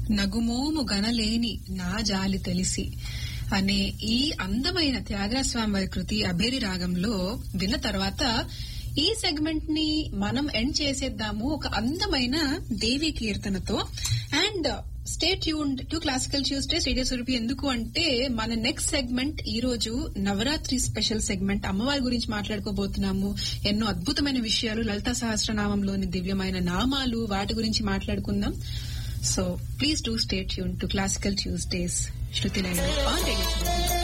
నగుమోము గనలేని నా జాలి తెలిసి అనే ఈ అందమైన త్యాగరాజస్వామి వారి కృతి అభేరి రాగంలో విన్న తర్వాత ఈ సెగ్మెంట్ ని మనం ఎండ్ చేసేద్దాము ఒక అందమైన దేవి కీర్తనతో and stay tune to classical Tuesday studio Surabhi ఎందుకు అంటే మన నెక్స్ట్ సెగ్మెంట్ ఈ రోజు నవరాత్రి స్పెషల్ సెగ్మెంట్ అమ్మవారి గురించి మాట్లాడుకోబోతున్నాము ఎన్నో అద్భుతమైన విషయాలు లలితా సహస్రనామంలోని దివ్యమైన నామాలు వాటి గురించి మాట్లాడుకుందాం so please do stay tune to classical Tuesdays Shruti on radio Surabhi